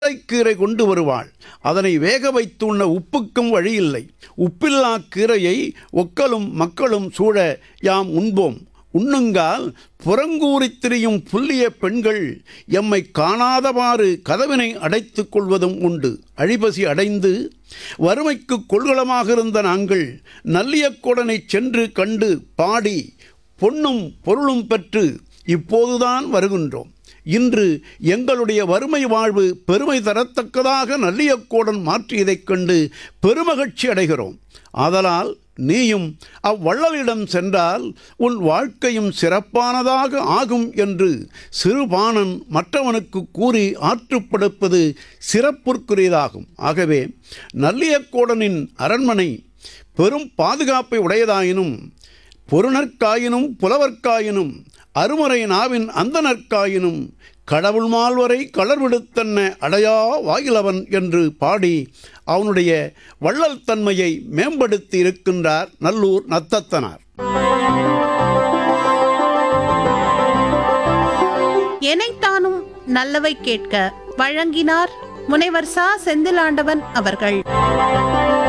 கீரை கொண்டு வருவாள் அதனை வேக வைத்துண்ண உப்புக்கும் வழியில்லை உப்பில்லா கீரையை ஒக்கலும் மக்களும் சூழ யாம் உண்போம் உண்ணுங்கால் புறங்கூறித் திரியும் புல்லிய பெண்கள் எம்மை காணாதவாறு கதவினை அடைத்துக் கொள்வதும் உண்டு அழிபசி அடைந்து வறுமைக்கு கொள்கலமாக இருந்த நாங்கள் நல்லியக்கொடனை சென்று கண்டு பாடி பொன்னும் பொருளும் பெற்று இப்போதுதான் வருகின்றோம் இன்று எங்களுடைய வறுமை வாழ்வு பெருமை தரத்தக்கதாக நல்லியக்கோடன் மாற்றியதைக் கண்டு பெருமகிழ்ச்சி அடைகிறோம் ஆதலால் நீயும் அவ்வள்ளலிடம் சென்றால் உன் வாழ்க்கையும் சிறப்பானதாக ஆகும் என்று சிறுபாணன் மற்றவனுக்கு கூறி ஆற்றுப்படுப்பது சிறப்புக்குரியதாகும் ஆகவே நல்லியக்கோடனின் அரண்மனை பெரும் பாதுகாப்பை உடையதாயினும் பொருணர்க்காயினும் புலவர்க்காயினும் அருமறை நாவின் அந்தனர்க்காயினும் கடவுள் மால்வரை களர்விடுத்தன்ன அடையா வாயிலவன் என்று பாடி அவனுடைய வள்ளல் தன்மையை மேம்படுத்தி இருக்கின்றார் நல்லூர் நத்தத்தனார் எனைத்தானும் நல்லவை கேட்க வழங்கினார் முனைவர் சா செந்திலாண்டவன் அவர்கள்